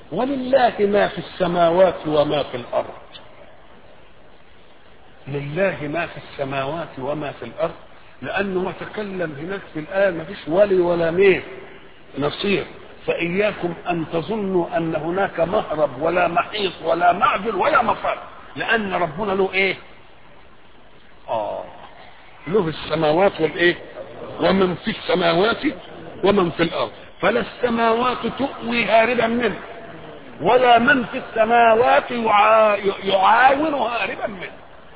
ولله ما في السماوات وما في الارض لله ما في السماوات وما في الارض لانه ما تكلم هناك في الايه ما فيش ولي ولا مين نصير فاياكم ان تظنوا ان هناك مهرب ولا محيط ولا معدل ولا مفر لان ربنا له ايه اه له السماوات والايه ومن في السماوات ومن في الارض فلا السماوات تؤوي هاربا منه ولا من في السماوات يعا... يعاون هاربا منه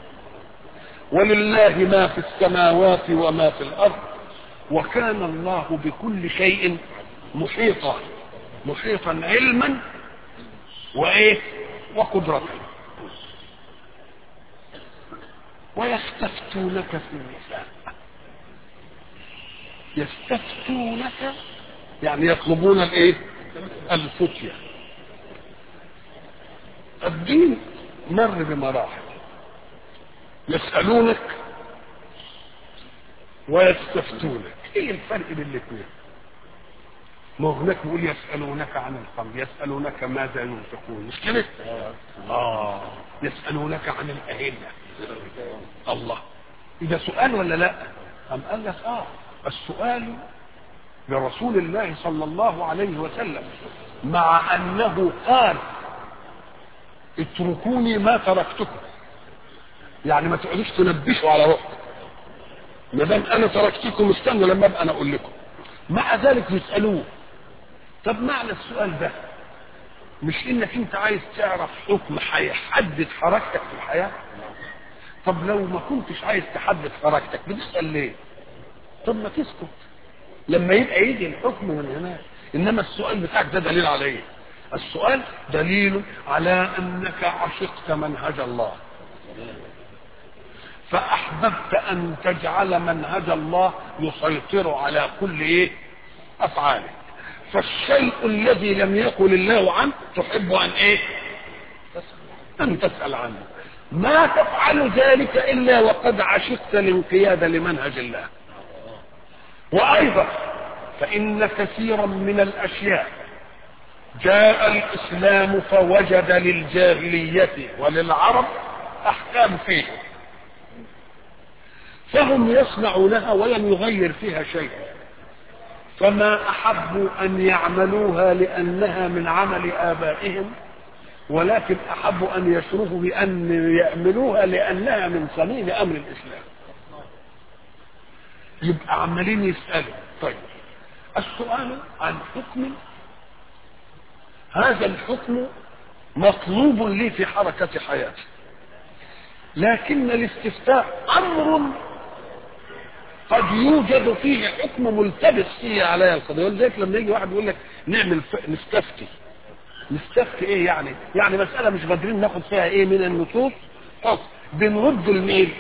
ولله ما في السماوات وما في الارض وكان الله بكل شيء محيطا محيطا علما وايه وقدرة ويستفتونك في النساء يستفتونك يعني يطلبون الايه الفتية الدين مر بمراحل يسألونك ويستفتونك ايه الفرق بين الاثنين ما هناك بيقول يسألونك عن الخمر يسألونك ماذا ينفقون مش كده اه يسألونك عن الأهلة الله إذا سؤال ولا لا أم قال لك اه السؤال لرسول الله صلى الله عليه وسلم مع أنه قال اتركوني ما تركتكم يعني ما تقعدوش تنبشوا على روحكم ما دام انا تركتكم استنوا لما ابقى انا اقول لكم مع ذلك يسالوه طب معنى السؤال ده مش انك انت عايز تعرف حكم هيحدد حركتك في الحياه طب لو ما كنتش عايز تحدد حركتك بتسال ليه طب ما تسكت لما يبقى يجي الحكم من هناك انما السؤال بتاعك ده دليل على ايه السؤال دليل على انك عشقت منهج الله فأحببت أن تجعل منهج الله يسيطر على كل إيه؟ أفعالك فالشيء الذي لم يقل الله عنه تحب أن إيه؟ أن تسأل عنه ما تفعل ذلك إلا وقد عشقت الانقياد لمنهج الله وأيضا فإن كثيرا من الأشياء جاء الإسلام فوجد للجاهلية وللعرب أحكام فيه فهم يصنعونها ولم يغير فيها شيئا فما احبوا ان يعملوها لانها من عمل ابائهم ولكن احبوا ان يشرفوا بان يعملوها لانها من صميم امر الاسلام يبقى عمالين يسالوا طيب السؤال عن حكم هذا الحكم مطلوب لي في حركه حياتي لكن الاستفتاء امر قد يوجد فيه حكم ملتبس فيه عليها القضيه ولذلك لما يجي واحد يقول لك نعمل ف... نستفتي نستفتي ايه يعني؟ يعني مساله مش قادرين ناخد فيها ايه من النصوص حكم بنرد الميل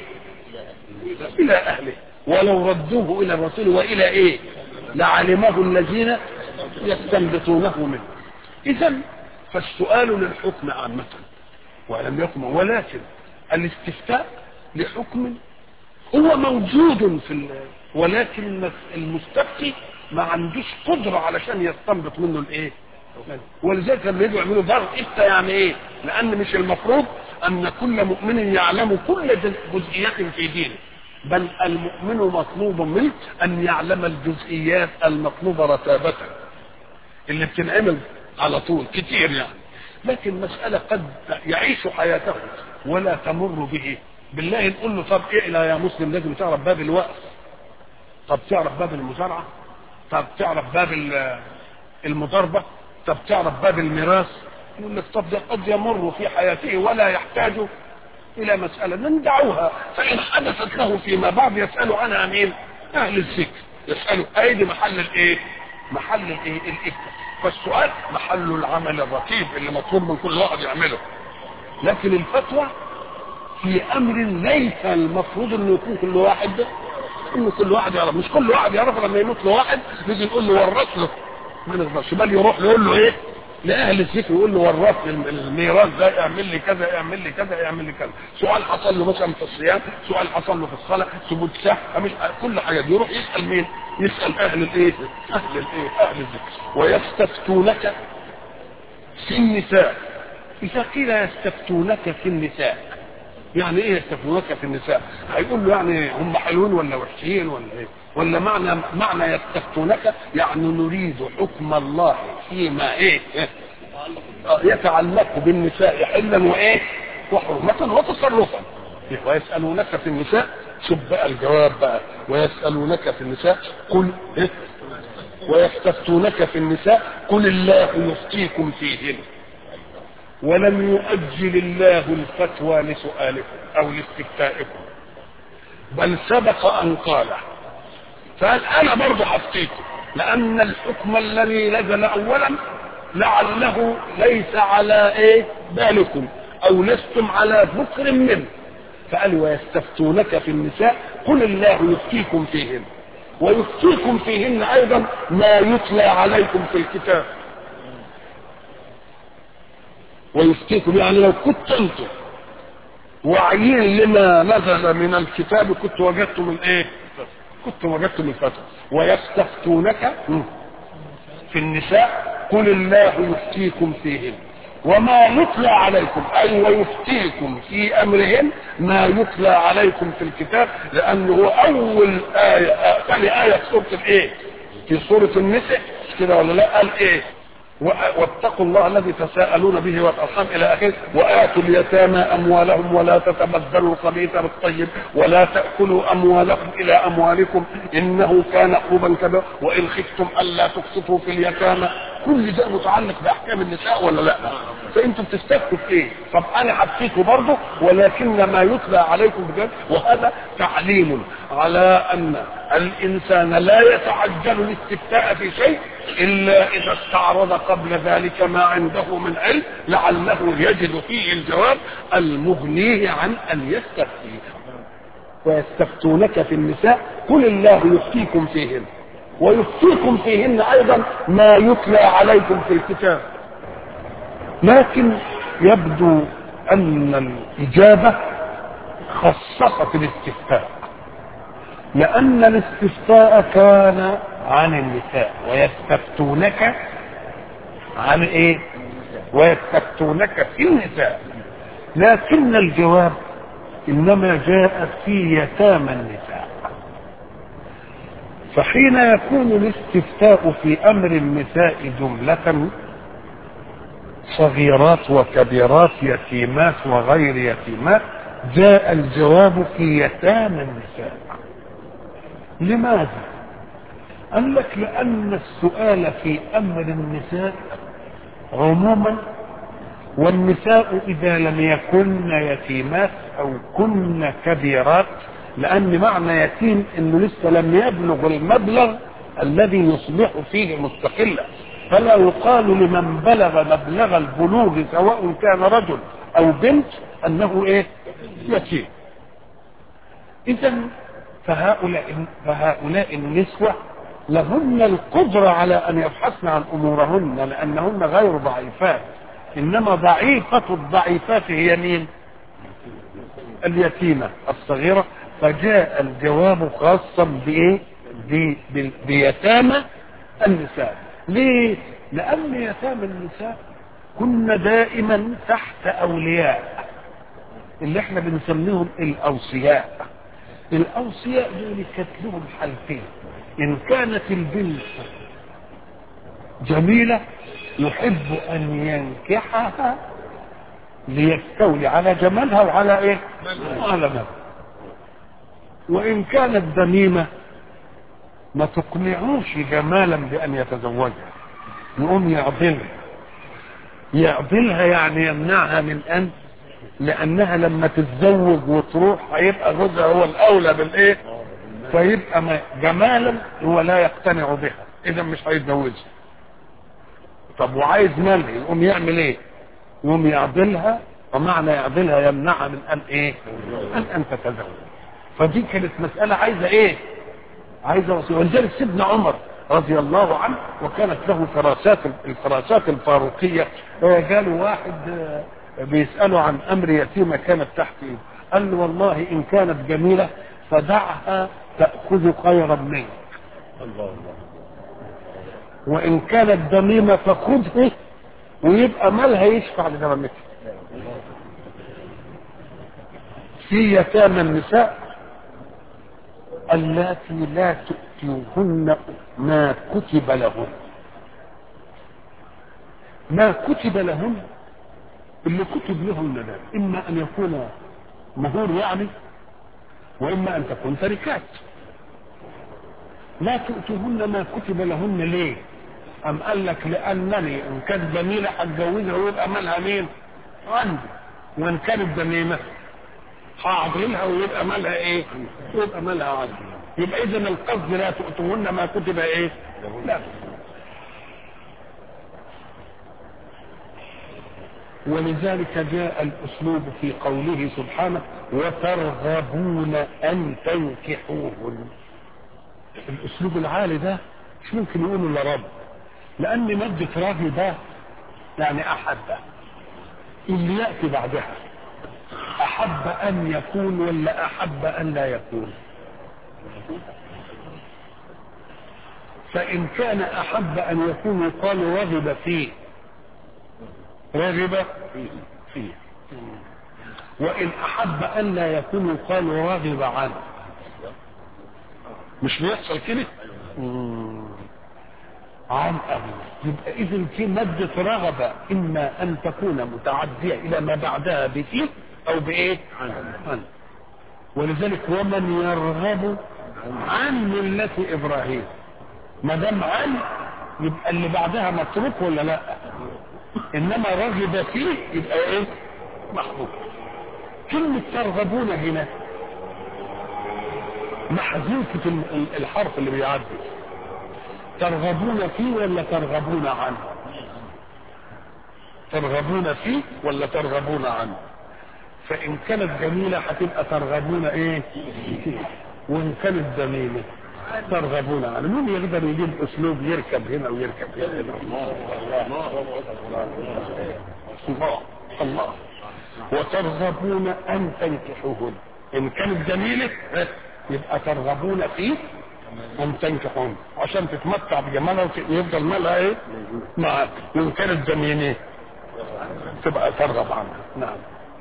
الى اهله ولو ردوه الى الرسول والى ايه؟ لعلمه الذين يستنبطونه منه. اذا فالسؤال للحكم عامه ولم يكن ولكن الاستفتاء لحكم هو موجود في ال... ولكن المستفتي ما عندوش قدرة علشان يستنبط منه الايه ولذلك لما يجوا يعملوا دار افتى يعني ايه لان مش المفروض ان كل مؤمن يعلم كل جزئيات في دينه بل المؤمن مطلوب منه ان يعلم الجزئيات المطلوبة رتابة اللي بتنعمل على طول كتير يعني لكن مسألة قد يعيش حياته ولا تمر به بالله نقول له طب اعلى يا مسلم لازم تعرف باب الوقف طب تعرف باب المزارعة طب تعرف باب المضاربة طب تعرف باب الميراث يقول لك طب ده قد يمر في حياته ولا يحتاج إلى مسألة ندعوها فإن حدثت له فيما بعد يسأل عنها مين؟ أهل الذكر يسألوا أيدي محل الإيه؟ محل الإيه؟ الإفتاء فالسؤال محل العمل الرتيب اللي مطلوب من كل واحد يعمله لكن الفتوى في امر ليس المفروض انه يكون كل واحد انه كل واحد يعرف مش كل واحد يعرف لما يموت له واحد نيجي نقول له ورث له ما نقدرش بل يروح يقول له ايه لاهل الذكر يقول له ورث الميراث ده اعمل لي كذا اعمل لي كذا اعمل لي كذا سؤال حصل له مثلا في الصيام سؤال حصل له في الصلاه ثبوت سهل مش كل حاجه دي يروح يسال مين يسال اهل الايه اهل الايه اهل الذكر ويستفتونك في النساء إذا قيل يستفتونك في النساء يعني ايه يستفتونك في النساء هيقول له يعني هم حلوين ولا وحشين ولا ايه ولا معنى معنى يستفتونك يعني نريد حكم الله فيما ايه, إيه؟ يتعلق بالنساء حلا وايه وحرمة وتصرفا ويسألونك في النساء شوف بقى الجواب بقى ويسألونك في النساء قل إيه؟ ويستفتونك في النساء قل الله يفتيكم فيهن ولم يؤجل الله الفتوى لسؤالكم او لاستفتائكم بل سبق ان قاله فقال انا برضه هفتيكم لان الحكم الذي نزل اولا لعله ليس على ايه بالكم او لستم على ذكر منه فقال ويستفتونك في النساء قل الله يفتيكم فيهن ويفتيكم فيهن ايضا ما يتلى عليكم في الكتاب ويفتيكم يعني لو كنت انتم واعيين لما نزل من الكتاب كنت وجدتم الايه كنت وجدتم الفتوى ويستفتونك في النساء قل الله يفتيكم فيهن وما يتلى عليكم اي ويفتيكم في امرهن ما يتلى عليكم في الكتاب لانه هو اول ايه ثاني ايه في سوره الايه في سوره النساء كده ولا لا قال ايه واتقوا الله الذي تساءلون به والارحام الى اخره واتوا اليتامى اموالهم ولا تتبدلوا الخبيث بالطيب ولا تاكلوا اموالكم الى اموالكم انه كان حوبا كذا وان خفتم الا تقسطوا في اليتامى كل ده متعلق باحكام النساء ولا لا فانتم بتستفتوا في ايه طب انا هفتيكوا برضه ولكن ما يتلى عليكم بجد وهذا تعليم على ان الانسان لا يتعجل الاستفتاء في شيء الا اذا استعرض قبل ذلك ما عنده من علم لعله يجد فيه الجواب المغنيه عن ان يستفتي ويستفتونك في النساء قل الله يفتيكم فيهن ويفتيكم فيهن ايضا ما يتلى عليكم في الكتاب لكن يبدو ان الاجابه خصصت الاستفتاء لان الاستفتاء كان عن النساء ويستفتونك عن ايه ويستفتونك في النساء لكن الجواب انما جاء في يتامى النساء فحين يكون الاستفتاء في امر النساء جمله صغيرات وكبيرات يتيمات وغير يتيمات جاء الجواب في يتامى النساء لماذا قال لك لان السؤال في امر النساء عموما والنساء اذا لم يكن يتيمات او كن كبيرات لان معنى يتيم انه لسه لم يبلغ المبلغ الذي يصبح فيه مستقلا فلا يقال لمن بلغ مبلغ البلوغ سواء كان رجل او بنت انه ايه يتيم اذا فهؤلاء فهؤلاء النسوه لهن القدرة على أن يبحثن عن أمورهن لأنهن غير ضعيفات إنما ضعيفة الضعيفات هي مين؟ اليتيمة الصغيرة فجاء الجواب خاصا بإيه؟ بيتامى النساء ليه؟ لأن يتامى النساء كنا دائما تحت أولياء اللي احنا بنسميهم الأوصياء الأوصياء دول كانت لهم حالتين إن كانت البنت جميلة يحب أن ينكحها ليستولي على جمالها وعلى إيه؟ وعلى مالها وإن كانت ذميمة ما تقنعوش جمالا بأن يتزوجها يقوم يعضلها يعضلها يعني يمنعها من أن لأنها لما تتزوج وتروح هيبقى جوزها هو الأولى بالإيه؟ فيبقى جمالا هو لا يقتنع بها اذا مش هيتجوزها طب وعايز مالها يقوم يعمل ايه يقوم يعضلها ومعنى يعضلها يمنعها من ان ايه ان ان تتزوج فدي كانت مساله عايزه ايه عايزه وصيه ولذلك سيدنا عمر رضي الله عنه وكانت له فراسات الفراسات الفاروقيه جاله واحد بيساله عن امر يتيمه كانت تحت ايه قال له والله ان كانت جميله فدعها تأخذ خيرا منك الله الله وإن كانت ذميمة فخذه ويبقى مالها يشفع لغرامتها في يتامى النساء اللاتي لا تؤتوهن ما كتب لهن ما كتب لهن اللي كتب لهن ده اما ان يكون مهور يعني واما ان تكون تركات لا تؤتوهن ما كتب لهن ليه ام قال لك لانني ان كانت جميله هتجوزها ويبقى مالها مين عندي وان كانت ذميمه هعضلها ويبقى مالها ايه يبقى مالها عندي يبقى اذا القصد لا تؤتوهن ما كتب ايه لا ولذلك جاء الاسلوب في قوله سبحانه وترغبون ان تنكحوهن الاسلوب العالي ده مش ممكن يقوله الا رب لان مادة راغب ده يعني احب اللي ياتي بعدها احب ان يكون ولا احب ان لا يكون فان كان احب ان يكون يقال رغب فيه رغب فيه وان احب ان لا يكون يقال راغب عنه مش بيحصل كده عن أبي يبقى إذا في مادة رغبة إما أن تكون متعدية إلى ما بعدها بفيه أو بإيه؟ عن ولذلك ومن يرغب عن ملة إبراهيم ما دام عن يبقى اللي بعدها متروك ولا لا؟ إنما رغب فيه يبقى إيه؟ محبوب كلمة ترغبون هنا محذوفة الحرف اللي بيعدي ترغبون فيه ولا ترغبون عنه ترغبون فيه ولا ترغبون عنه فإن كانت جميلة هتبقى ترغبون ايه فيه وإن كانت جميلة ترغبون عنه مين يقدر يجيب أسلوب يركب هنا ويركب هنا الله الله الله وترغبون أن تنكحوهن إن كانت جميلة يبقى ترغبون فيه أن تنكحون عشان تتمتع بجمالها ويفضل مالها إيه؟ معاك وإن كانت جميلة تبقى ترغب عنها نعم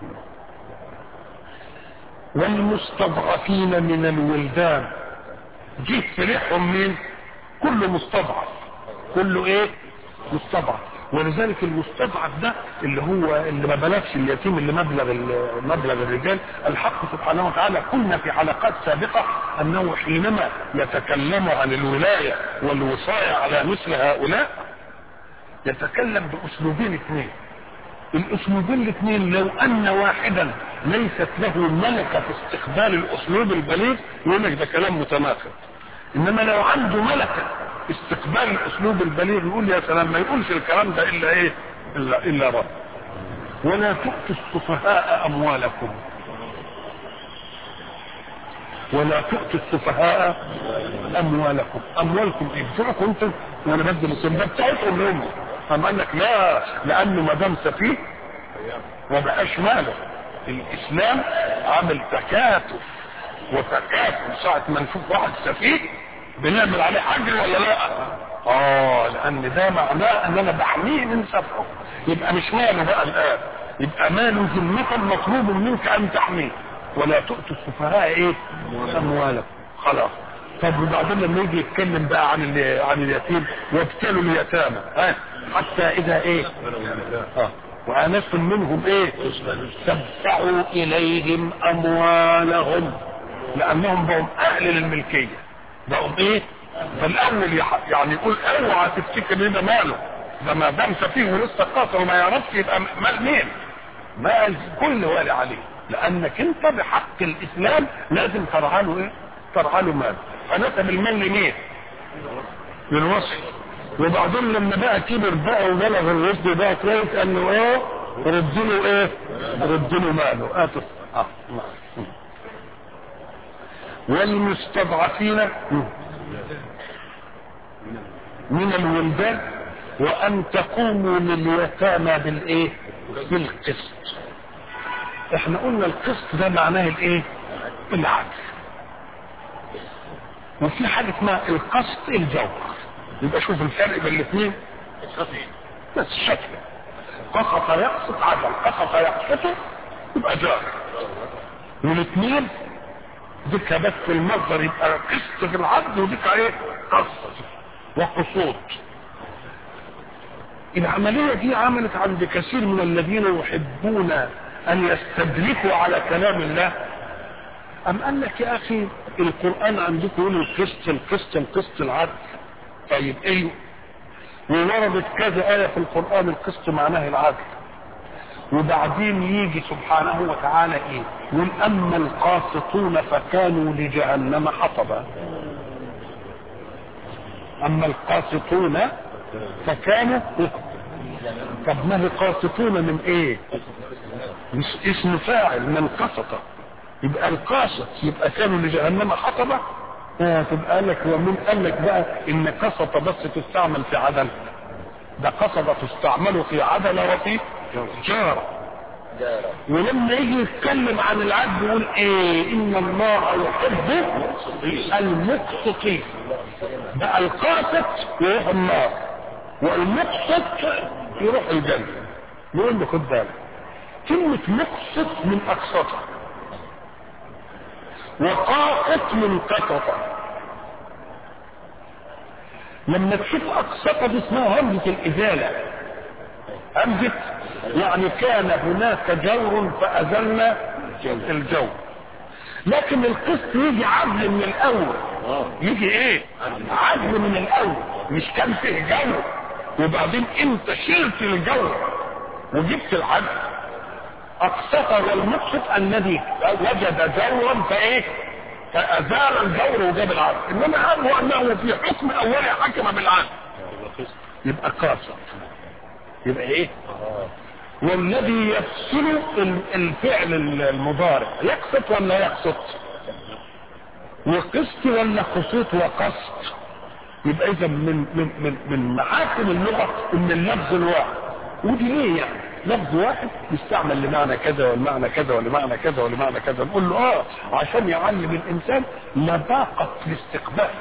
والمستضعفين من الولدان جه فرحهم مين؟ كل مستضعف كله ايه؟ مستضعف ولذلك المستضعف ده اللي هو اللي ما بلغش اليتيم اللي مبلغ مبلغ الرجال الحق سبحانه وتعالى قلنا في حلقات سابقه انه حينما يتكلم عن الولايه والوصايه على مثل هؤلاء يتكلم باسلوبين اثنين الاسلوبين الاثنين لو ان واحدا ليست له ملكه في استقبال الاسلوب البليغ يقول لك ده كلام متناقض انما لو عنده ملكه استقبال الاسلوب البليغ يقول يا سلام ما يقولش الكلام ده الا ايه الا الا رب ولا تؤتوا السفهاء اموالكم ولا تؤتوا السفهاء اموالكم اموالكم ايه بتوعكم انتم وانا بدي الاسم ده بتاعتهم هم قام قال لك لا لانه ما دام سفيه ما بقاش ماله الاسلام عامل تكاتف وتكاتف ساعه ما نشوف واحد سفيه بنعمل عليه حجر ولا لا اه لان ده معناه ان انا بحميه من سفهه يبقى مش ماله بقى الان يبقى ماله ذمة مطلوب منك ان تحميه ولا تؤتوا السفهاء ايه اموالكم خلاص طب وبعدين لما يجي يتكلم بقى عن عن اليتيم وابتلوا اليتامى ها حتى اذا ايه اه وانستم منهم ايه تدفعوا اليهم اموالهم لانهم بقوا اهل للملكيه بقوا ايه فالاول يعني يقول اوعى تفتكر ان ده ماله ده ما دام سفيه ولسه قاصر وما يعرفش يبقى مال مين مال كل والي عليه لانك انت بحق الاسلام لازم ترعى له ايه ترعى له مال فنسب المال لمين للوصف وبعدين لما بقى كبر بقى وبلغ الرشد بقى كويس قال له ايه رد له ايه رد له ماله اتف اه والمستضعفين من الولدان وان تقوموا لليتامى بالايه بالقسط احنا قلنا القسط ده معناه الايه العدل وفي حاجه اسمها القسط الجوهر يبقى شوف الفرق بين الاثنين بس شكل قسط يقسط عدل قسط يقسط يبقى جار والاثنين ذكر بس المصدر يبقى قسط في العدل وذكر ايه قسط وقصود العملية دي عملت عند كثير من الذين يحبون ان يستدركوا على كلام الله ام قال لك يا اخي القرآن عندكم يقول القسط القسط القسط العدل طيب ايه ووردت كذا آية في القرآن القسط معناه العدل وبعدين يجي سبحانه وتعالى ايه يقول اما القاسطون فكانوا لجهنم حطبا اما القاسطون فكانوا طب ما هي قاسطون من ايه مش اسم فاعل من قسط يبقى القاسط يبقى كانوا لجهنم حطبا آه تبقى قال لك ومن قال لك بقى ان قسط بس تستعمل في عدل ده قصد تستعمل في عدل وفي جارة ولما يجي يتكلم عن العدل يقول ايه ان الله يحب المقسطين بقى القاسط يروح النار والمقسط يروح الجنة يقول له خد بالك كلمة مقسط من أقسطة وقاسط من قسطة لما تشوف أقسطة دي اسمها همزة الإزالة همزة يعني كان هناك جور فأزلنا الجور لكن القسط يجي عدل من الأول يجي ايه عدل من الأول مش كان فيه جور وبعدين انت شلت الجور وجبت العدل أقسط والمقسط الذي وجد جورا فايه فأزال الجور وجاب العدل إنما هو أنه في حكم أولي حكم بالعدل يبقى قاسط يبقى ايه والذي يفصل الفعل المضارع يقسط ولا يقسط وقسط ولا قسط وقسط يبقى اذا من من من من محاسن اللغه ان اللفظ الواحد ودي ليه يعني لفظ واحد يستعمل لمعنى كذا ولمعنى كذا ولمعنى كذا ولمعنى كذا نقول له اه عشان يعلم الانسان لباقه الاستقبال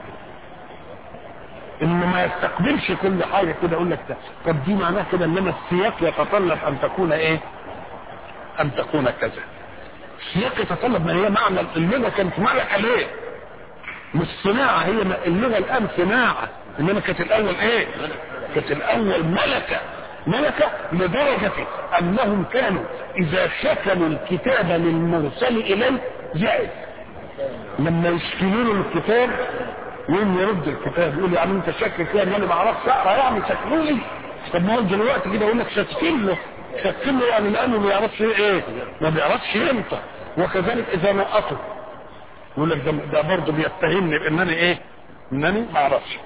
انه ما يستقبلش كل حاجه كده يقول لك ده طب دي معناها كده انما السياق يتطلب ان تكون ايه؟ ان تكون كذا. السياق يتطلب ما هي معنى اللغه كانت ملكه ليه؟ مش صناعه هي اللغه الان صناعه انما كانت الاول ايه؟ كانت الاول ملكه ملكه لدرجه انهم كانوا اذا شكلوا الكتاب للمرسل اليه جائز. لما يشكلوا له الكتاب يوم يرد الكتاب يقول يعني انت شاكك فيها ان انا ما اعرفش اقرا يعني شكلوا لي طب ما هو دلوقتي كده يقول لك شاكين له شاكين له يعني لانه ما يعرفش ايه ما بيعرفش ينطق وكذلك اذا نقطه يقول لك ده, ده برضه بيتهمني بانني ايه انني ما اعرفش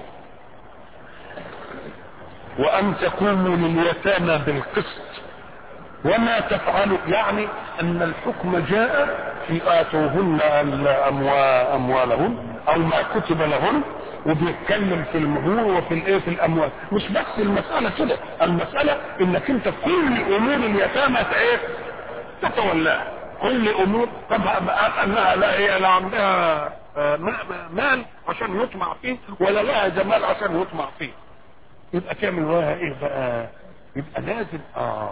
وان تقوموا لليتامى بالقسط وما تفعلوا يعني ان الحكم جاء في اتوهن اموالهن او ما كتب لهن وبيتكلم في المهور وفي الايه في الاموال مش بس المساله كده المساله انك انت كل امور اليتامى ايه تتولاها كل امور طب انها لا هي لا عندها مال عشان يطمع فيه ولا لها جمال عشان يطمع فيه يبقى تعمل وراها ايه بقى يبقى لازم اه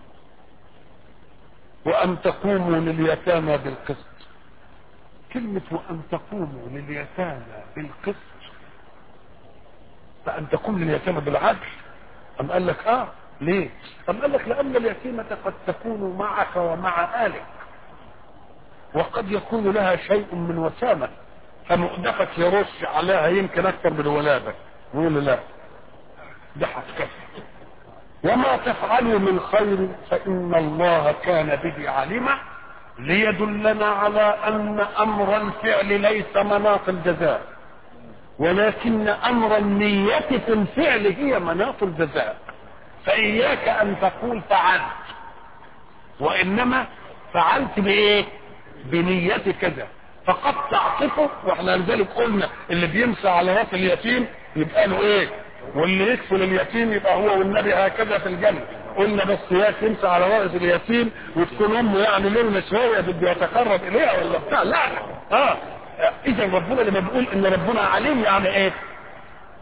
وأن تقوموا لليتامى بالقسط كلمة وأن تقوموا لليتامى بالقسط فأن تقوم لليتامى بالعدل أم قال لك آه ليه؟ أم قال لك لأن اليتيمة قد تكون معك ومع آلك وقد يكون لها شيء من وسامة فمؤدفك يرش عليها يمكن أكثر من ولادك يقول لا ده هتكفي وما تفعلوا من خير فإن الله كان به عليما ليدلنا على أن أمر الفعل ليس مناط الجزاء ولكن أمر النية في الفعل هي مناط الجزاء فإياك أن تقول فعلت وإنما فعلت بإيه بنية كذا فقد تعطفه واحنا لذلك قلنا اللي بيمسى على راس اليتيم يبقى له ايه واللي يكفل اليتيم يبقى هو والنبي هكذا في الجنة قلنا بس يا تمسى على رأس اليتيم وتكون امه يعني ليلة شوية بده يتقرب اليها ولا بتاع لا اه اذا ربنا لما بيقول ان ربنا عليم يعني ايه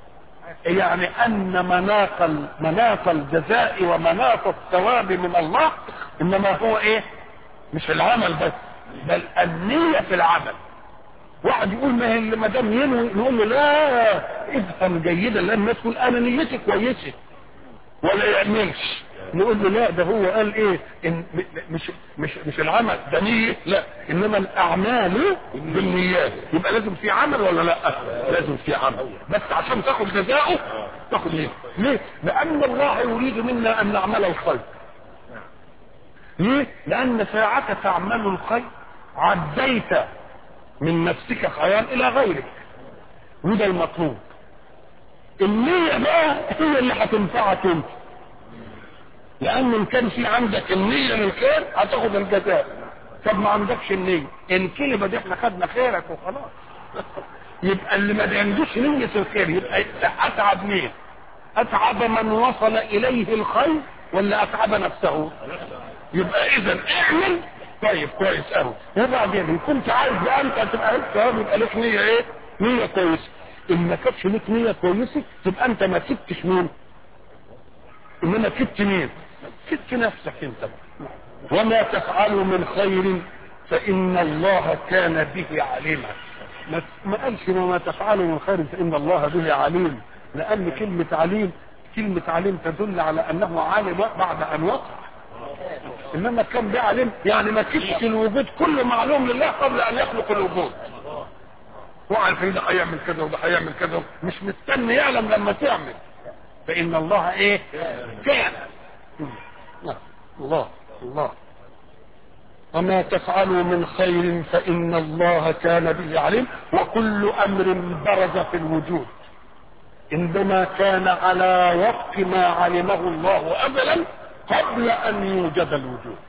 يعني ان مناط مناط الجزاء ومناط الثواب من الله انما هو ايه مش العمل بس بل النية في العمل واحد يقول ما هي ما دام ينوي نقول له لا افهم جيدا لان الناس تقول انا نيتي كويسه ولا يعملش نقول له لا ده هو قال ايه إن مش مش مش العمل ده نية لا انما الاعمال بالنيات يبقى لازم في عمل ولا لا لازم في عمل بس عشان تاخد جزاؤه تاخد ليه ليه لان الله يريد منا ان نعمل الخير ليه لان ساعة تعمل الخير عديت من نفسك خيال الى غيرك وده المطلوب النية بقى هي اللي هتنفعك انت لان ان كان في عندك النية للخير هتاخد الجزاء طب ما عندكش النية ان كلمة دي احنا خدنا خيرك وخلاص يبقى اللي ما عندوش نية الخير يبقى اتعب مين اتعب من وصل اليه الخير ولا اتعب نفسه يبقى اذا اعمل طيب كويس قوي وبعدين ان كنت عايز بقى انت تبقى لك يبقى لك نية ايه نية كويسة ان ما كانتش لك نية كويسة تبقى انت ما كدتش مين انما كدت مين كدت نفسك انت وما تفعلوا من خير فان الله كان به عليما ما قالش وما تفعلوا من خير فان الله به عليم لان كلمة عليم كلمة عليم تدل على انه علم بعد ان وقع انما كان ده علم يعني ما كدش الوجود كله معلوم لله قبل ان يخلق الوجود هو عارفين ده هيعمل كذا وده هيعمل كذا مش مستني يعلم لما تعمل فان الله ايه كان الله الله وما تفعلوا من خير فان الله كان به عليم وكل امر برز في الوجود عندما كان على وفق ما علمه الله ازلا قبل ان يوجد الوجود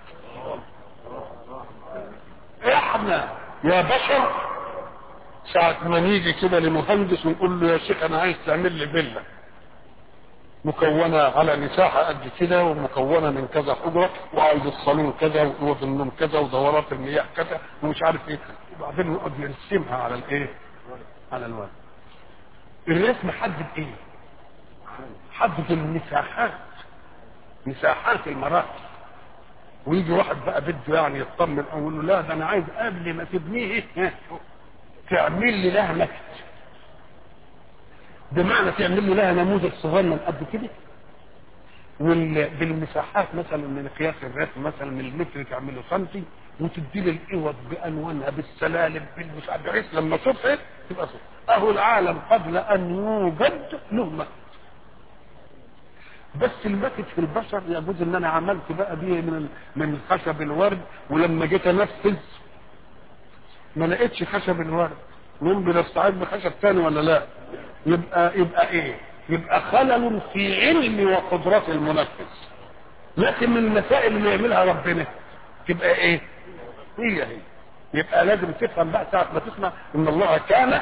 احنا يا بشر ساعة ما نيجي كده لمهندس ونقول له يا شيخ انا عايز تعمل لي فيلا مكونة على مساحة قد كده ومكونة من كذا حجرة وعايز الصالون كذا وأوض النوم كذا ودورات المياه كذا ومش عارف ايه وبعدين نقعد نرسمها على الايه؟ على الورق. الرسم حدد ايه؟ حدد المساحات مساحات المراكز ويجي واحد بقى بده يعني يطمن او يقول له لا ده انا عايز قبل ما تبنيه إيه؟ تعمل لي لها مكت بمعنى تعمل لي لها نموذج صغير قد كده بالمساحات مثلا من قياس الرسم مثلا من المتر تعمله سنتي وتدي لي الاوض بانوانها بالسلالم بالمش عارف بحيث لما تصحى تبقى صح اهو العالم قبل ان يوجد له مكت بس المكت في البشر يجوز ان انا عملت بقى بيه من من خشب الورد ولما جيت انفذ ما لقيتش خشب الورد مين بنستعيد بخشب تاني ولا لا يبقى يبقى ايه يبقى خلل في علم وقدرات المنفذ لكن من المسائل اللي يعملها ربنا تبقى ايه هي هي يبقى لازم تفهم بقى ساعة ما تسمع ان الله كان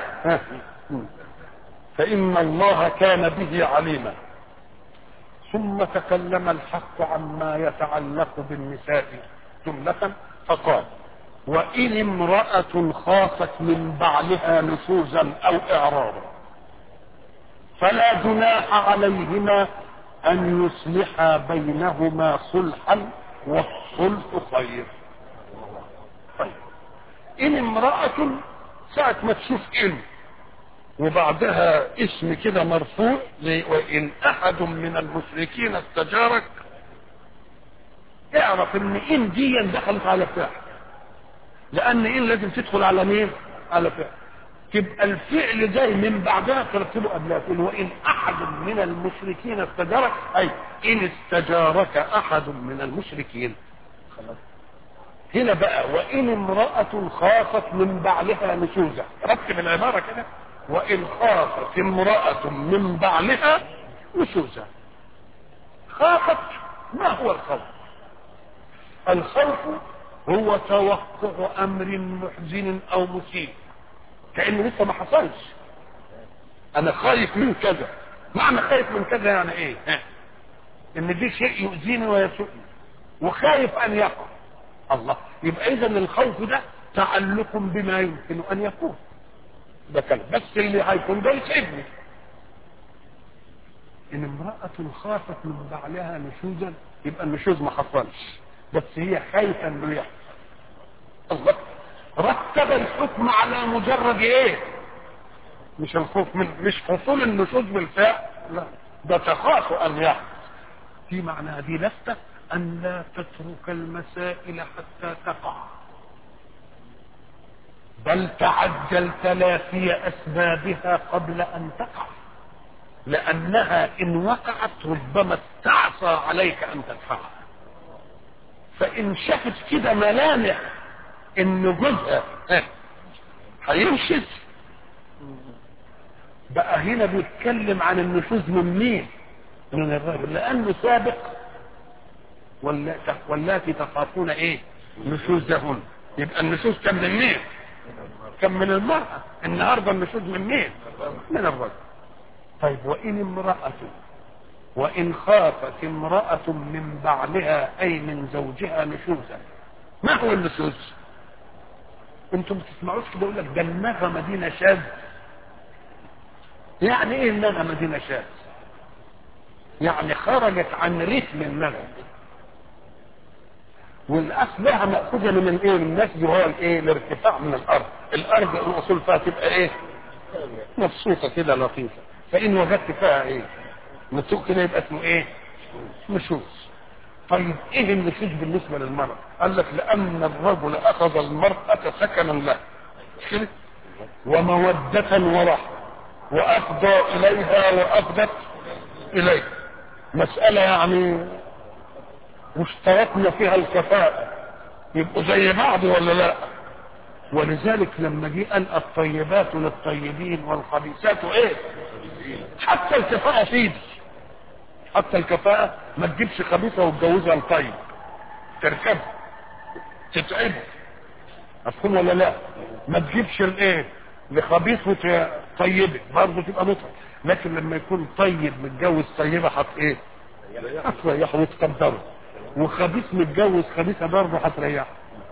فان الله كان به عليما ثم تكلم الحق عما يتعلق بالنساء جملة فقال وإن امرأة خافت من بعلها نشوزا أو إعراضا فلا جناح عليهما أن يصلحا بينهما صلحا والصلح خير طيب إن امرأة ساعة ما تشوف إن وبعدها اسم كده مرفوع وإن أحد من المشركين استجارك اعرف ان ان دي دخلت على فعل لان ان لازم تدخل على مين على فعل تبقى الفعل جاي من بعدها ترتبه قبلها تقول وان احد من المشركين استجارك اي ان استجارك احد من المشركين خلاص هنا بقى وان امرأة خافت من بعلها نشوزا رتب العبارة كده وان خافت امرأة من بعلها نشوزا خافت ما هو الخوف الخوف هو توقع امر محزن او مسيء كانه لسه ما حصلش انا خايف من كذا معنى خايف من كذا يعني ايه ها؟ ان دي شيء يؤذيني ويسوءني وخايف ان يقع الله يبقى اذا الخوف ده تعلق بما يمكن ان يكون ده كلام بس اللي هيكون ده يسعدني ان امرأة خافت من بعلها نشوزا يبقى النشوز ما حصلش بس هي خايفة انه يحصل الله رتب الحكم على مجرد ايه مش الخوف من مش حصول النشوز بالفعل لا ده تخاف ان يحصل في معنى دي لفتة ان لا تترك المسائل حتى تقع بل تعجل تلافي اسبابها قبل ان تقع لانها ان وقعت ربما استعصى عليك ان تدفعها فان شافت كده ملامح ان جوزها هينشز بقى هنا بيتكلم عن النشوز من مين من الرجل لانه سابق واللاتي تخافون ايه نشوزهن يبقى النشوز كان من مين كان من المرأة النهاردة النشوز من مين من الرجل طيب وإن امرأة وإن خافت امرأة من بعلها أي من زوجها نشوزا ما هو النشوز انتم بتسمعوش كده يقول لك ده النغمة دي نشاز يعني ايه النغمة دي نشاز يعني خرجت عن رتم النغمة والاصل لها مأخوذة من الايه من النسج وهو الايه الارتفاع من الارض الارض الاصول فيها تبقى ايه مبسوطة كده لطيفة فان وجدت فيها ايه نسوق كده يبقى اسمه ايه نشوز طيب ايه النشوز بالنسبة للمرأة قال لك لان الرجل اخذ المرأة سكنا له كده ومودة ورحمة وافضى اليها وافدت اليه مسألة يعني واشتركنا فيها الكفاءة يبقوا زي بعض ولا لا ولذلك لما جه قال الطيبات للطيبين والخبيثات ايه حتى الكفاءة فيه حتى الكفاءة ما تجيبش خبيثة وتجوزها الطيب تركب تتعب مفهوم ولا لا ما تجيبش الايه لخبيث وطيبه برضه تبقى متعب لكن لما يكون طيب متجوز طيبه حط ايه هتريحه وتقدره وخبيث متجوز خبيثه برضه هتريحه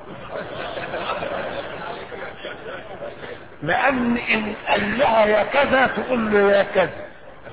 لان ان قال لها يا كذا تقول له يا كذا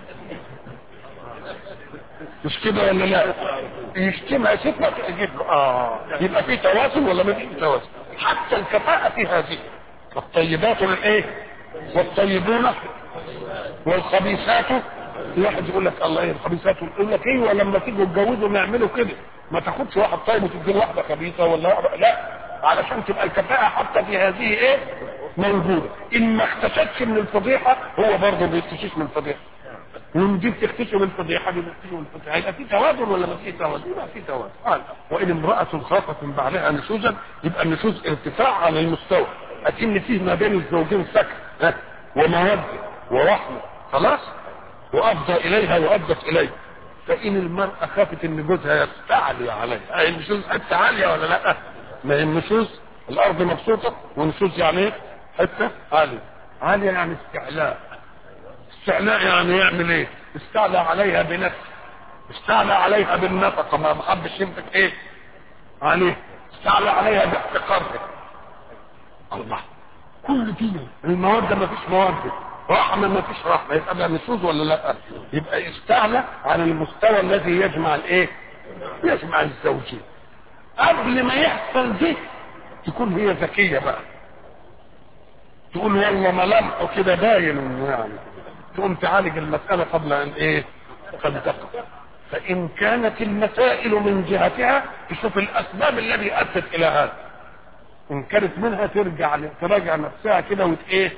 مش كده ولا لا يشتمها ستة تجيب له اه يبقى في توازن ولا ما فيش توازن حتى الكفاءة في هذه الطيبات الايه والطيبون والخبيثات واحد يقول لك الله ايه الخبيثات يقول لك ايوه لما تيجوا تتجوزوا نعملوا كده ما تاخدش واحد طيب وتدي واحده خبيثه ولا واحدة. لا علشان تبقى الكفاءه حتى في هذه ايه موجوده ان ما اختشتش من الفضيحه هو برضه بيختشش من الفضيحه وان دي بتختشي من الفضيحه دي بتختشي من الفضيحه يبقى في توازن ولا ما في توازن؟ يبقى في توازن قال وان امراه خافت من بعدها نشوزا يبقى النشوز ارتفاع على المستوى اكن فيه ما بين الزوجين سكن ها وموده ورحمه خلاص وافضى اليها وادت اليه فان المراه خافت ان جوزها يستعلي عليها هي النشوز حته عاليه ولا لا؟ ما هي النشوز الارض مبسوطه والنشوز يعني ايه؟ حته عاليه عاليه يعني استعلاء استعلاء يعني يعمل ايه؟ استعلى عليها بنفسه استعلى عليها بالنفقه ما محبش يمسك ايه؟ عليه استعلى عليها باحتقارها الله كل دي المواد ما فيش مواد رحمه ما فيش رحمه يبقى ده نشوز ولا لا يبقى استعلى على المستوى الذي يجمع الايه يجمع الزوجين قبل ما يحصل دي تكون هي ذكيه بقى تقول والله ملامحه كده باين انه يعني تقوم تعالج المساله قبل ان ايه قد تقع فان كانت المسائل من جهتها تشوف الاسباب الذي ادت الى هذا ان كانت منها ترجع تراجع نفسها كده وت ايه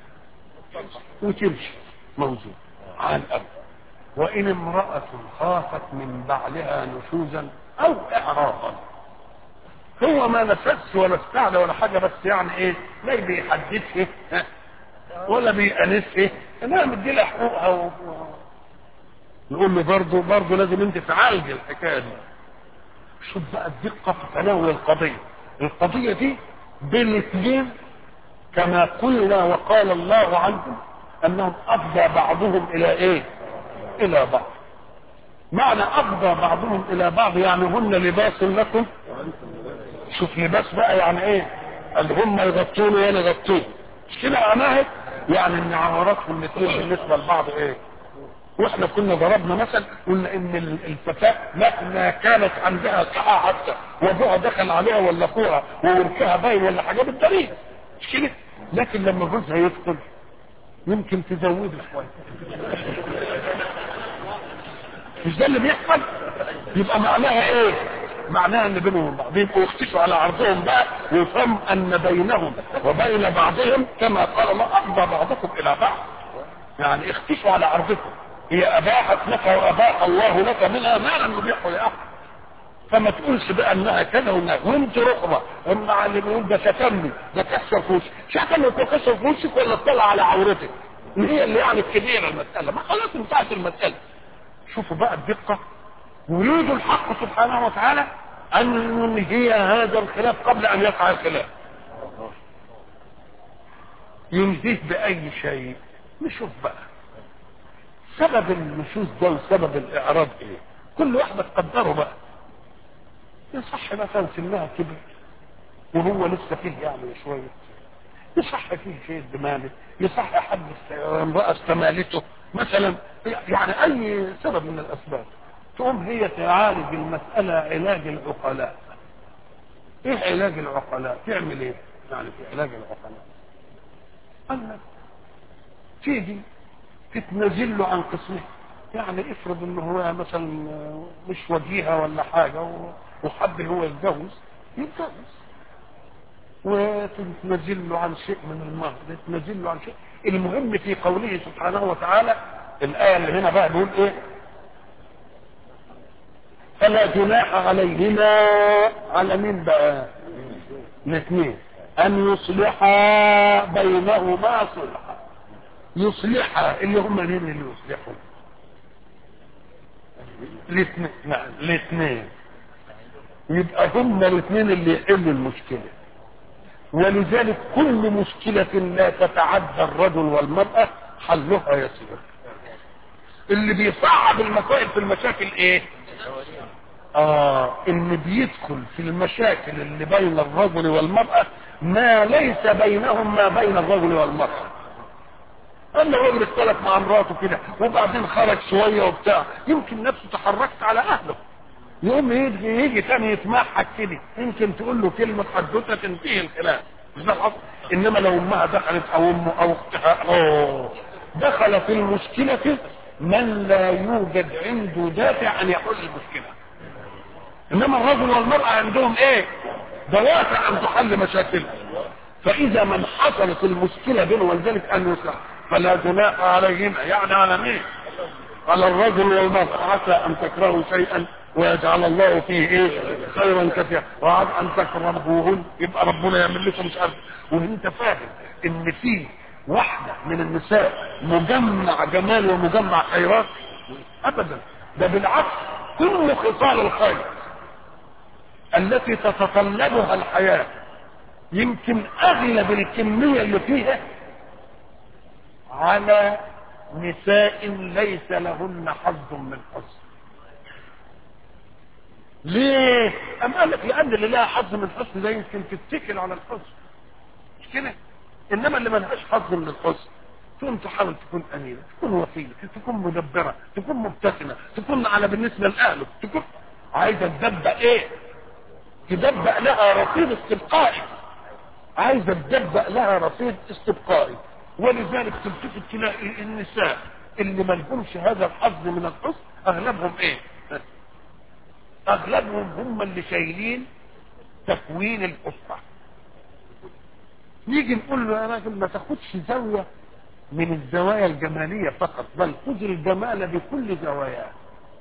وتمشي موجود على الأب وإن امرأة خافت من بعلها نشوزا أو إعراضا هو ما نفس ولا استعلى ولا حاجة بس يعني إيه لا بيحدثه ولا بيأنسه أنا مدي لها حقوقها و... نقول له برضه برضه لازم أنت تعالج الحكاية دي شوف بقى الدقة في تناول القضية القضية دي بين اثنين كما قلنا وقال الله عنهم انهم افضى بعضهم الى ايه الى بعض معنى افضى بعضهم الى بعض يعني هن لباس لكم شوف لباس بقى يعني ايه اللي هم يغطوني وانا يغطوني مش كده معناها يعني ان عوراتهم الاثنين بالنسبه لبعض ايه واحنا كنا ضربنا مثل قلنا ان الفتاة مهما كانت عندها ساعة حتى وابوها دخل عليها ولا اخوها ووركها باين ولا حاجة بالطريق مش كده لكن لما جوزها يدخل يمكن تزوده شوية مش ده اللي بيحصل يبقى معناها ايه معناها ان بينهم وبين بعض يبقوا يختشوا على عرضهم بقى ويفهم ان بينهم وبين بعضهم كما قال الله افضى بعضكم الى بعض يعني اختشوا على عرضكم هي اباحت لك واباح الله لك منها ما لم يبيحه لاحد فما تقولش بقى انها كذا وانها وانت رقبه اما اللي بيقول ده شتمني ده كسر في وشك شتمك وكسر في وشك ولا اطلع على عورتك هي اللي يعني الكبيره المساله ما خلاص انتهت المساله شوفوا بقى الدقه يريد الحق سبحانه وتعالى ان ينهي هذا الخلاف قبل ان يقع الخلاف ينهيه باي شيء نشوف بقى سبب النشوز ده وسبب الاعراض ايه كل واحده تقدره بقى يصح مثلا سنها كبر وهو لسه فيه يعني شويه يصح فيه شيء دماغه يصح حد امراه استمالته مثلا يعني اي سبب من الاسباب تقوم هي تعالج المساله علاج العقلاء ايه علاج العقلاء تعمل ايه يعني في علاج العقلاء قال لك تيجي تتنازل له عن قسمه يعني افرض ان هو مثلا مش وجيهه ولا حاجه وحب هو يتجوز يتجوز وتتنزل له عن شيء من المهر تتنزل له عن شيء المهم في قوله سبحانه وتعالى الآية اللي هنا بقى بيقول ايه فلا جناح عليهما على مين بقى الاثنين ان يصلحا بينهما صلحا يصلحا اللي هم مين اللي يصلحوا الاثنين نعم الاثنين يبقى هم الاثنين اللي يحلوا المشكلة ولذلك كل مشكلة لا تتعدى الرجل والمرأة حلها يسير اللي بيصعب المسائل في المشاكل ايه اه اللي بيدخل في المشاكل اللي بين الرجل والمرأة ما ليس بينهم ما بين الرجل والمرأة اما الراجل اختلف مع مراته كده وبعدين خرج شوية وبتاع يمكن نفسه تحركت على اهله يقوم يجي يجي تاني يسمعها كده يمكن تقول له كلمه حدوته تنتهي الخلاف مش ده الحصل انما لو امها دخلت او امه او اختها اوه دخل في المشكله من لا يوجد عنده دافع ان يحل المشكله انما الرجل والمراه عندهم ايه دوافع ان تحل مشاكلهم فاذا من حصلت المشكله بينهم ولذلك ان يصلح فلا جناح عليهما يعني على مين على الرجل والمرأة عسى أن تكرهوا شيئا ويجعل الله فيه ايه خيرا كثيرا وعد ان تكرهوهن يبقى ربنا يعمل لكم مش عارف وانت فاهم ان في واحدة من النساء مجمع جمال ومجمع خيرات ابدا ده بالعكس كل خصال الخير التي تتطلبها الحياة يمكن اغلب الكمية اللي فيها على نساء ليس لهن حظ من حسن ليه؟ أم قال لك لأن اللي لها حظ من الحسن ده يمكن تتكل على الحسن مش كده؟ إنما اللي ملهاش حظ من الحسن تكون تحاول تكون أمينة تكون وفية تكون مدبرة تكون مبتسمة تكون على بالنسبة لأهله تكون عايزة تدبق إيه؟ تدبق لها رصيد استبقائي عايزة تدبق لها رصيد استبقائي ولذلك تلتفت تلاقي النساء اللي ما لهمش هذا الحظ من الحسن أغلبهم إيه؟ اغلبهم هم اللي شايلين تكوين الاسره نيجي نقول له يا راجل ما تاخدش زاويه من الزوايا الجماليه فقط بل خذ الجمال بكل زواياه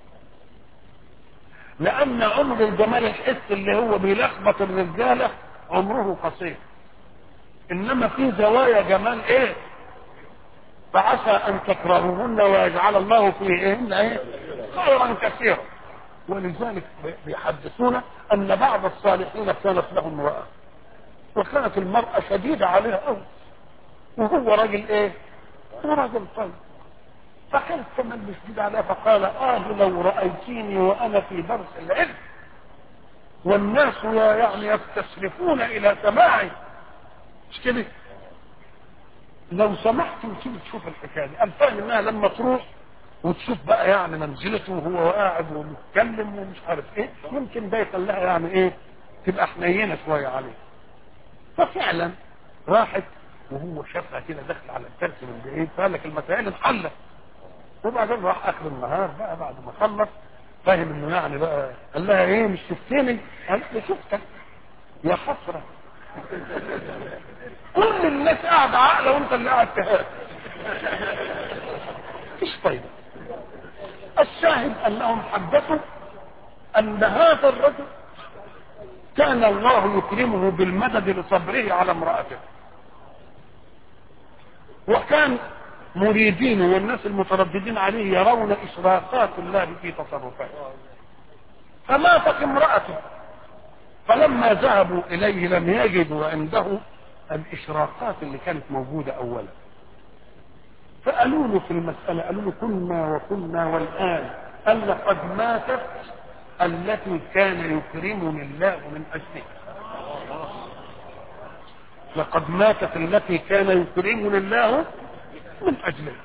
لان عمر الجمال الحس اللي هو بيلخبط الرجاله عمره قصير انما في زوايا جمال ايه فعسى ان تكرهوهن ويجعل الله فيهن ايه خيرا كثيرا ولذلك بيحدثونا ان بعض الصالحين كانت لهم امراه وكانت المراه شديده عليها قوي وهو راجل ايه؟ هو راجل طيب فكانت كمان شديد عليها فقال اه لو رايتيني وانا في درس العلم والناس يعني يستشرفون الى سماعي مش كده؟ لو سمحت وتيجي تشوف الحكايه دي قال فاهم انها لما تروح وتشوف بقى يعني منزلته وهو قاعد ومتكلم ومش عارف ايه يمكن ده يخليها يعني ايه تبقى حنينه شويه عليه ففعلا راحت وهو شافها كده داخل على الدرس من بعيد فقال لك المسائل انحلت وبعدين راح اخر النهار بقى بعد ما خلص فاهم انه يعني بقى قال لها ايه مش شفتني؟ قالت له شفتك يا حسره كل الناس قاعده عاقله وانت اللي قاعد تهاب مفيش فايده الشاهد انهم حدثوا ان هذا الرجل كان الله يكرمه بالمدد لصبره على امرأته وكان مريدين والناس المترددين عليه يرون إشراقات الله في تصرفاته فماتت امرأته فلما ذهبوا إليه لم يجدوا عنده الإشراقات اللي كانت موجودة أولا فقالوا له في المسألة قالوا له كنا وكنا والآن قال لقد ماتت التي كان يكرمني الله من أجلها لقد ماتت التي كان يكرمني الله من أجلها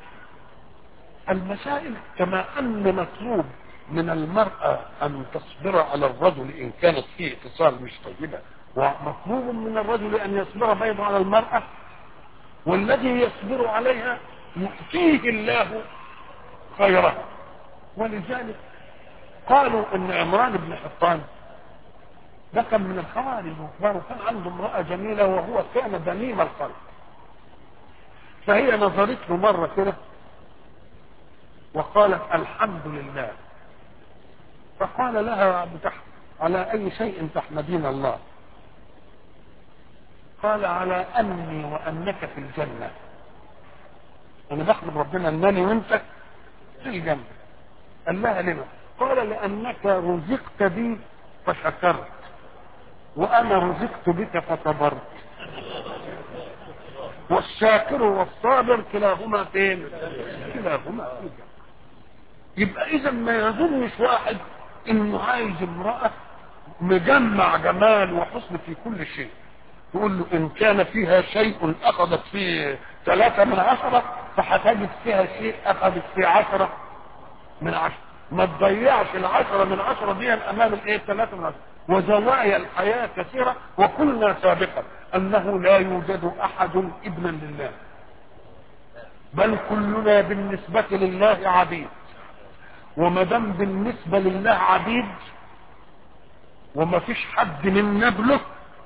المسائل كما أن مطلوب من المرأة أن تصبر على الرجل إن كانت فيه اتصال مش طيبة ومطلوب من الرجل أن يصبر بيض على المرأة والذي يصبر عليها يؤتيه الله خيرها ولذلك قالوا ان عمران بن حطان ده كان من الخوارج وكان عنده امرأة جميلة وهو كان دميم القلب فهي نظرت له مرة كده وقالت الحمد لله فقال لها بتح... على أي شيء تحمدين الله قال على أني وأنك في الجنة أنا بحمد ربنا أنني وأنت في الجنة قال لها لما قال لأنك رزقت بي فشكرت وأنا رزقت بك فصبرت والشاكر والصابر كلاهما فين كلاهما في الجنة يبقى إذا ما يظنش واحد إنه عايز امرأة مجمع جمال وحسن في كل شيء يقول له إن كان فيها شيء أخذت فيه ثلاثة من عشرة فهتجد فيها شيء أخذت فيه عشرة من عشرة ما تضيعش العشرة من عشرة دي أمام الإيه ثلاثة من عشرة وزوايا الحياة كثيرة وقلنا سابقا أنه لا يوجد أحد ابنا لله بل كلنا بالنسبة لله عبيد وما دام بالنسبة لله عبيد وما فيش حد من نبله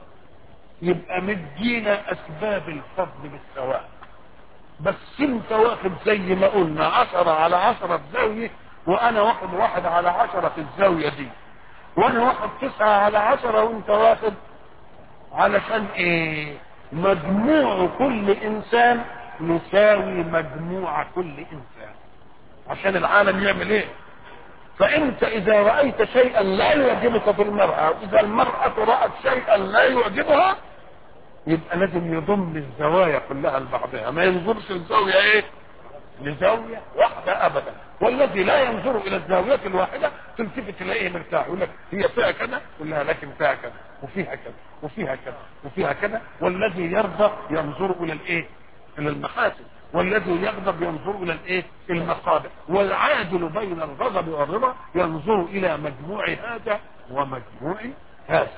يبقى مدينا اسباب الفضل بالسواء بس انت واخد زي ما قلنا عشرة على عشرة في زاوية وانا واخد واحد على عشرة في الزاوية دي وانا واخد تسعة على عشرة وانت واخد علشان ايه مجموع كل انسان يساوي مجموع كل انسان عشان العالم يعمل ايه فانت اذا رأيت شيئا لا يعجبك في المرأة واذا المرأة رأت شيئا لا يعجبها يبقى لازم يضم الزوايا كلها لبعضها ما ينظرش الزاوية ايه لزاوية واحدة ابدا والذي لا ينظر الى الزاوية الواحدة تلتفت تلاقيه مرتاح يقول لك هي فيها كذا يقول لها لكن فيها كذا وفيها كذا وفيها كذا وفيها كذا والذي يرضى ينظر الى الايه الى المحاسن والذي يغضب ينظر الى الايه المصابح والعادل بين الغضب والرضا ينظر الى مجموع هذا ومجموع هذا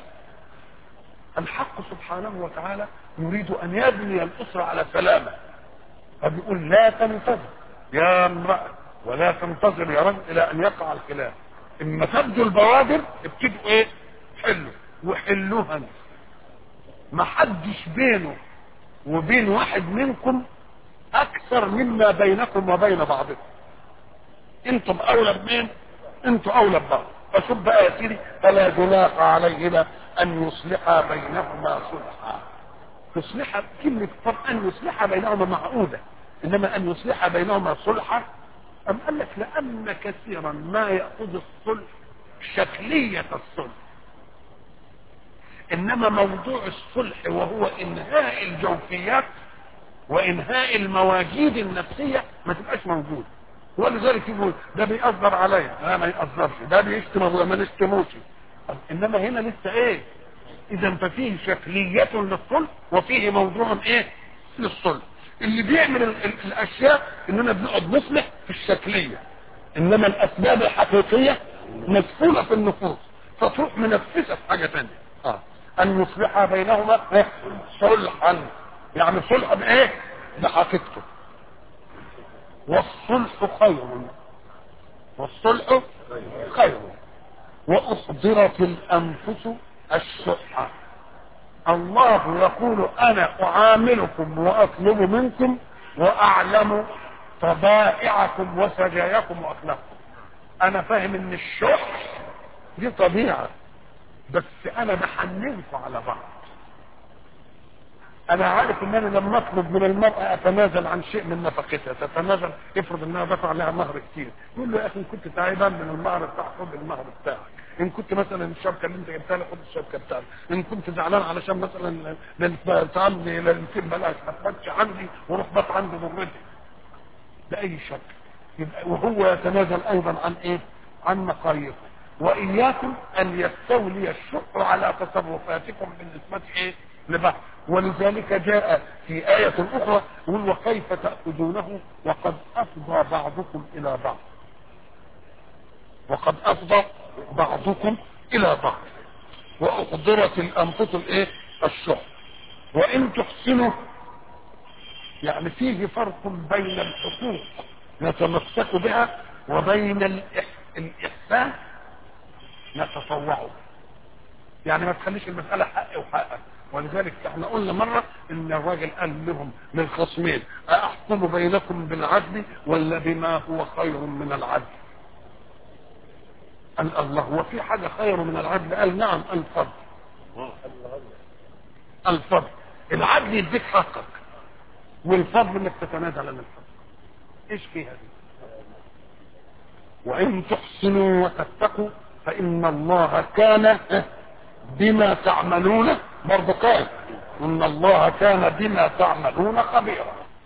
الحق سبحانه وتعالى يريد ان يبني الاسره على سلامه فبيقول لا تنتظر يا امراه ولا تنتظر يا رجل الى ان يقع الخلاف اما تبدو البوادر ابتدوا ايه حلوا وحلوها ما حدش بينه وبين واحد منكم اكثر مما بينكم وبين بعضكم انتم اولى بمين انتم اولى ببعض فشوف بقى يا سيدي فلا جناح عليهما ان يصلحا بينهما صلحا تصلح كلمة طب ان يصلح بينهما معقودة انما ان يصلح بينهما صلحا ام قال لك لان كثيرا ما يأخذ الصلح شكلية الصلح انما موضوع الصلح وهو انهاء الجوفيات وانهاء المواجيد النفسية ما تبقاش موجود ولذلك يقول ده بيأثر عليا لا ما يأثرش ده بيشتم ابويا ما نشتموش انما هنا لسه ايه اذا ففيه شكلية للصلح وفيه موضوع ايه للصلح اللي بيعمل ال ال الاشياء اننا بنقعد نصلح في الشكليه انما الاسباب الحقيقيه مدفونه في النفوس فتروح منفسه في حاجه ثانيه اه ان يصلح بينهما إيه؟ صلحا يعني صلح بايه بحقيقته والصلح خير والصلح خير واحضرت الانفس الشح الله يقول انا اعاملكم واطلب منكم واعلم طبائعكم وسجاياكم واخلاقكم انا فاهم ان الشح دي طبيعه بس انا بحننكم على بعض انا عارف ان انا لما اطلب من المرأة اتنازل عن شيء من نفقتها تتنازل افرض انها دفع عليها مهر كتير يقول له يا اخي ان كنت تعبان من المهر بتاعك خد المهر بتاعك ان كنت مثلا الشبكه اللي انت جبتها لي خد الشبكه بتاعتك ان كنت زعلان علشان مثلا تعالي للفيلم بلاش هتفتش عندي وروح بات عندي ضرتي لاي شك يبقى وهو يتنازل ايضا عن ايه عن مقاييسه واياكم ان يستولي الشح على تصرفاتكم بالنسبه ايه لبعض ولذلك جاء في آية أخرى يقول وكيف تأخذونه وقد أفضى بعضكم إلى بعض وقد أفضى بعضكم إلى بعض وأحضرت الأنفس الإيه الشح وإن تحسنوا يعني فيه فرق بين الحقوق نتمسك بها وبين الإح- الإحسان نتطوعه يعني ما تخليش المسألة حق وحقك ولذلك احنا قلنا مرة ان الراجل قال لهم للخصمين أأحكم بينكم بالعدل ولا بما هو خير من العدل قال الله وفي حاجة خير من العدل قال نعم الفضل الفضل العدل يديك حقك والفضل انك تتنازل عن الفضل ايش فيها دي وان تحسنوا وتتقوا فان الله كان بما تعملون برضه قال ان الله كان بما تعملون خبيرا